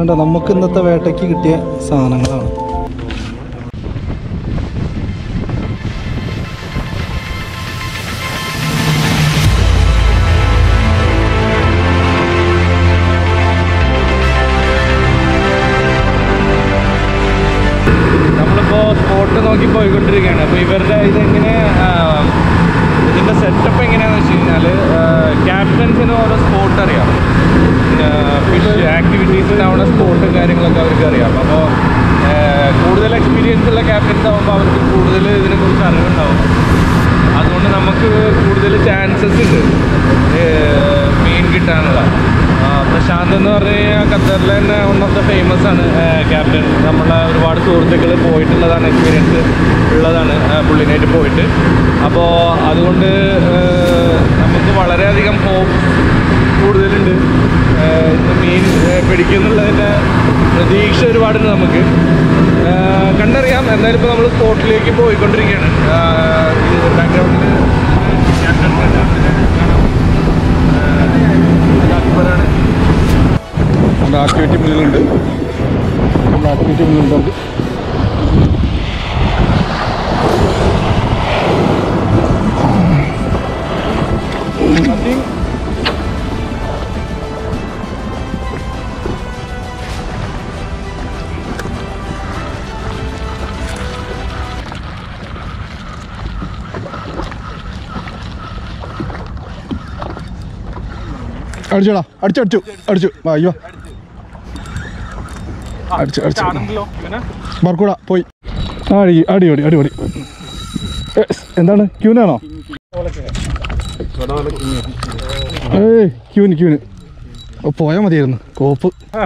കണ്ടോ നമുക്ക് ഇന്നത്തെ വേട്ടയ്ക്ക് കിട്ടിയ സാധനങ്ങളാണ് നമ്മളിപ്പോ സ്പോട്ട് നോക്കി പോയിക്കൊണ്ടിരിക്കുകയാണ് അപ്പോൾ ഇവരുടെ ഇതെങ്ങനെ ആ, ഇതിന്റെ സെറ്റപ്പ് എങ്ങനെയാന്ന് വെച്ച് കഴിഞ്ഞാല് ക്യാപ്റ്റൻസിന് ഓരോ സ്പോട്ട് അറിയാം ഫിഷ് ആക്ടിവിറ്റീസ് ഉണ്ടാവുന്ന സ്പോട്ടും കാര്യങ്ങളൊക്കെ അവർക്ക് അറിയാം അപ്പോൾ കൂടുതൽ എക്സ്പീരിയൻസ് ഉള്ള ക്യാപ്റ്റൻസ് ആകുമ്പോൾ അവർക്ക് കൂടുതൽ ഇതിനെക്കുറിച്ച് അറിവുണ്ടാവും അതുകൊണ്ട് നമുക്ക് കൂടുതൽ ചാൻസസ് ഉണ്ട് ഏർ മീൻ കിട്ടാനുള്ള ആ, പ്രശാന്ത് എന്ന് പറഞ്ഞു കഴിഞ്ഞാൽ ഖത്തറിലെ തന്നെ വൺ ഓഫ് ദ ഫേമസ് ആണ് ക്യാപ്റ്റൻ നമ്മളെ ഒരുപാട് സുഹൃത്തുക്കൾ പോയിട്ടുള്ളതാണ് എക്സ്പീരിയൻസ് ഉള്ളതാണ് ആ, പുള്ളിനായിട്ട് പോയിട്ട് അപ്പോൾ അതുകൊണ്ട് ഏർ, നമുക്ക് വളരെയധികം ഹോപ്പ് കൂടുതലുണ്ട് ഏർ, ഇന്ന് മീൻ ഏർ, പിടിക്കുന്നുള്ളതിൻ്റെ പ്രതീക്ഷ ഒരുപാടുണ്ട് നമുക്ക് ഏർ, കണ്ടറിയാം എന്തായാലും ഇപ്പോൾ നമ്മൾ സ്പോട്ടിലേക്ക് പോയിക്കൊണ്ടിരിക്കുകയാണ് ബാക്ക്ഗ്രൗണ്ടിൽ ക്യാപ്റ്റൻ പ്രശാന്തിനെ കാണാം ഏർ, അക്ബറാണ് നമ്മുടെ ആക്ടിവിറ്റി മുന്നിലുണ്ട് നമ്മുടെ ആക്ടിവിറ്റി മുന്നിലുണ്ട് അടിച്ചോടാ അടിച്ചടിച്ചു അടിച്ചു വാ അയ്യോ അടിച്ചു അടിച്ചു ആണല്ലോ ഇവനെ ബർക്കൂട പോയി അടി അടി അടി അടിപൊളി എസ്, എന്താണ് ക്യൂനാണോ ഏയ് ക്യൂന് ക്യൂന് ഓ, പോയാ മതിയായിരുന്നു കോപ്പ്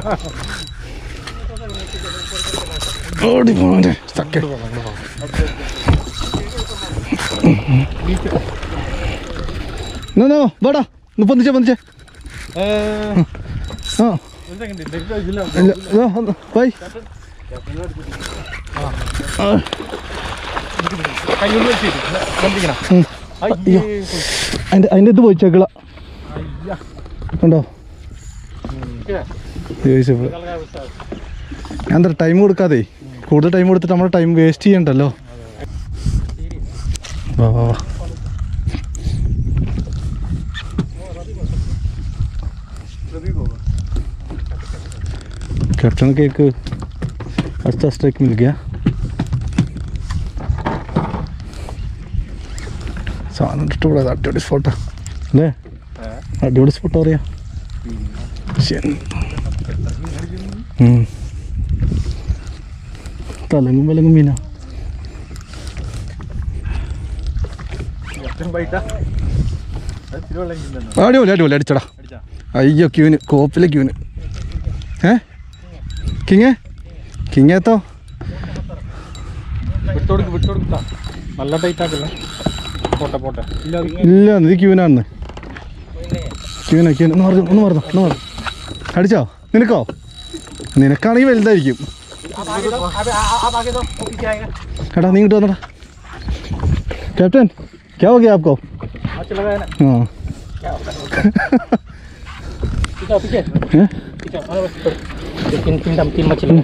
ഓടി പോണേ ചക്ക നോ വാടാ ഒന്ന് പൊന്നിച്ചേ പൊന്നിച്ചേ ആ ഇല്ല, ഇതാ, ഒന്ന്, ബൈ ആ ഉം. അയ്യോ അതിൻ്റെ അതിൻ്റെ ഇത് പോയി ചെക്കിള കണ്ടോ ചോദിച്ചപ്പോൾ ഞാൻ എന്താ ടൈം കൊടുക്കാതെ കൂടുതൽ ടൈം കൊടുത്തിട്ട് നമ്മൾ ടൈം വേസ്റ്റ് ചെയ്യണ്ടല്ലോ വാ വാ വാ कैप्टन के एक अच्छा स्ट्राइक मिल गया സാധനം ഇഷ്ടപ്പെടുക അടിപൊളി സ്പോട്ടാ അല്ലേ അടിപൊളി സ്പോട്ട് പറയാ ശരി ഉം. തലങ്ങും വിലങ്ങും മീനാ അടിപൊളി അടിപൊളി അടിച്ചടാ അയ്യോ ക്യൂന് കോപ്പിലെ ക്യൂന് ഏ കിങ്ങേ കിങ്ങേത്തോ വിട്ടുകൊടുക്ക് വിട്ടുകൊടുത്താ നല്ല ടൈറ്റ് ആക്കില്ല പോട്ടെ പോട്ടെ ഇല്ല ഇല്ല ഇത് ക്യൂനാന്ന് ക്യൂന ക്യൂന ഒന്ന് പറഞ്ഞു ഒന്ന് പറഞ്ഞു ഒന്ന് പറഞ്ഞു അടിച്ചോ നിനക്കോ നിനക്കാണെങ്കിൽ വലുതായിരിക്കും എടാ നീ ഇങ്ങോട്ട് വന്നടാ कैप्टन क्या हो गया आपको हाँ हैं? तीन तीन दम तीन मछली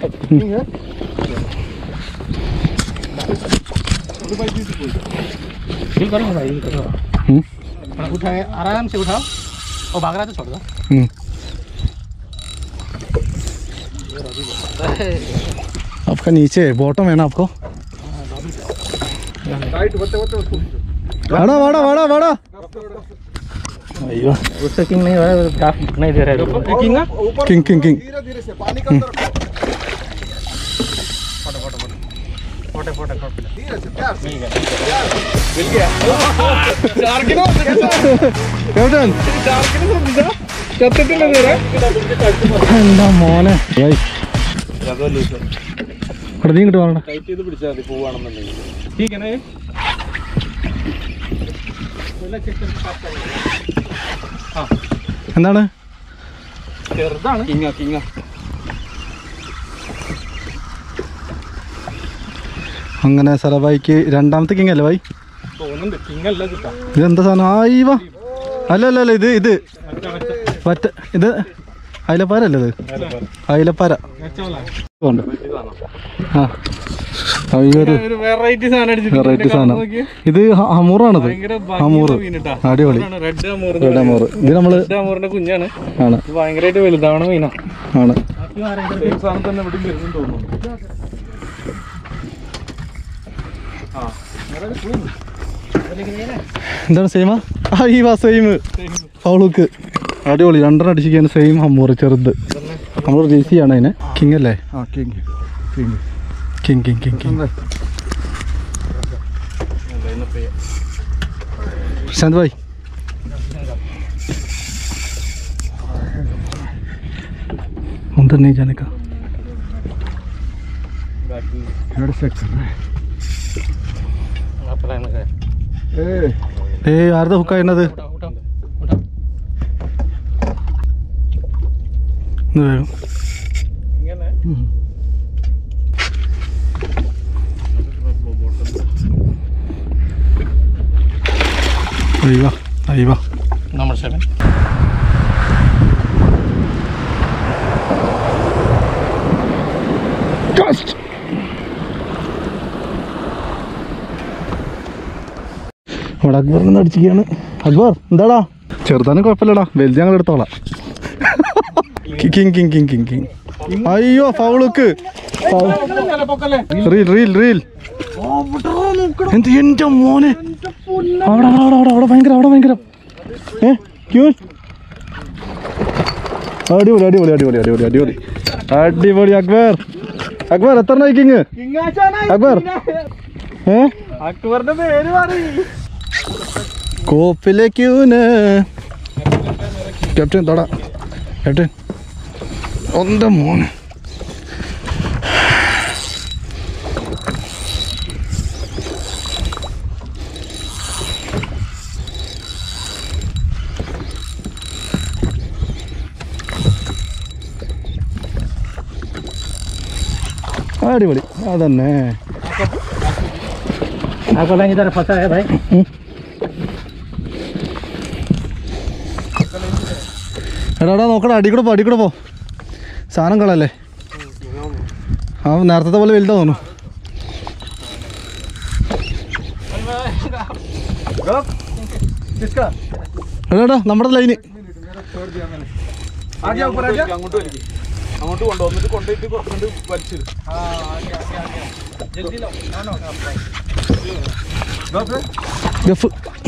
डील करो ना भाई डील करो हम्म, थोड़ा उठाए आराम से उठाओ और भाग रहा है तो छोड़ दो हम्म। आपका नीचे है बॉटम है ना आपको वाड़ा वाड़ा वाड़ा वाड़ा अयो उससे किंग नहीं हो रहा है ग्राफ नहीं दे रहा है किंग किंग किंग कैप्टन എന്താ മോനെ ഏയ്. എടാ, നീ ഇങ്ങോട്ട് വാടാ ടൈറ്റ് ചെയ്ത് പിടിച്ചാൽ മതി പോവാണെന്നുണ്ടെങ്കിൽ എന്താണ് ചെറുതാണ് കിങ്ങ കിങ്ങ അങ്ങനെ സലബായിക്ക് രണ്ടാമത്തെ കിങ് അല്ലേ ബായി തോന്നുന്നുണ്ട് കിങ് അല്ല കിട്ടാ ഇതെന്താ സാധനം ആയി വാ അല്ല അല്ല അല്ല ഇത് ഇത് പറ്റ ഇത് അയിലപ്പാര അല്ലേ ഇത് അയിലപ്പാര ഉണ്ട് ആ ആ, ഈ ഒരു ഒരു വെറൈറ്റി സാധനം വെറൈറ്റി സാധനം ഇത് ഹ- ഹമൂറാണിത് ഹമൂറ് അടിപൊളി റെഡ് അമൂർ റെഡ് ഹമൂറ് ഇത് നമ്മള് റെഡ് അമൂറിന്റെ കുഞ്ഞാണ് ആണ് ഇത് ഭയങ്കരമായിട്ട് വലുതാവണ മീനാ ആണ് സാധനം തന്നെ ഇവിടെ വരുന്നു തോന്നുന്നു എന്താണ് സെയിമാ ആ ഈ വാ സെയിം ഫൗളുക്ക് അടിപൊളി രണ്ടെണ്ണം അടിച്ചിരിക്കാൻ സെയിം ഹമ്മൂറ് ചെറുത് നമ്മൾ റീസ് ചെയ്യാണ് അതിനെ കിങ് അല്ലേ ആ king king king king king king Prashant ഭായ് उधर नहीं जाने का ഏ ആരുടെ ഹുക്ക എന്നത് ഇന്ന് വേഗം ഇങ്ങനെ അയ്യോ അയ്യോ Number seven. അവിടെ അക്ബർ നിന്ന് അടിച്ചിരിക്കുകയാണ് അക്ബർ എന്താടാ ചെറുതാനും കുഴപ്പമില്ലടാ വലുത് ഞങ്ങൾ എടുത്തോളാം king king king king king അയ്യോ ഫൗളുക്ക് റീൽ റീൽ റീൽ എന്ത് എന്റെ മോനെ അവിടെ അവിടെ അവിടെ അവിടെ അവിടെ ഭയങ്കര അവിടെ ഭയങ്കര ഏ ക്യൂ അടിപൊളി അടിപൊളി അടിപൊളി അടിപൊളി അടിപൊളി അടിപൊളി അക്ബർ അക്ബർ എത്ര നയിക്കിങ് അക്ബർ ഏ അക്ബറിന്റെ പേര് പറയും കോപ്പിലെ ക്യൂന് ക്യാപ്റ്റൻ തൊടാ ക്യാപ്റ്റൻ ഒന്റെ മോന് അടിപൊളി അതന്നെ आपको लाइन इधर फंसा है भाई എടാ എടാ നോക്കടാ അടി കൂടെ പോ അടി കൂടെ പോ സാധനം കളല്ലേ ആ നേരത്തെ പോലെ വലുതാ തോന്നുന്നു എടാ എടാ നമ്മുടെ ലൈന് അങ്ങോട്ട് വലിക്കും അങ്ങോട്ട് കൊണ്ടുവന്നിട്ട് കൊണ്ടുപോയിട്ട് കുറച്ചുകൊണ്ട് വലിച്ചിരും ഗഫ്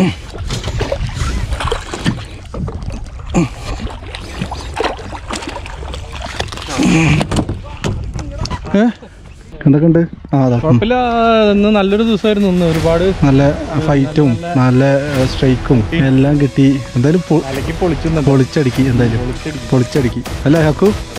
ഏ എന്തൊക്കെ ഉണ്ട് ആ അതാ ഉം. കുഴപ്പമില്ല ഇന്ന് നല്ലൊരു ദിവസമായിരുന്നു ഇന്ന് ഒരുപാട് നല്ല ഫൈറ്റും നല്ല സ്ട്രൈക്കും എല്ലാം കിട്ടി എന്തായാലും പൊ- അലക്കി പൊളിച്ചു പൊളിച്ചടുക്കി എന്തായാലും പൊളിച്ചടുക്കി അല്ലേ ഹക്കു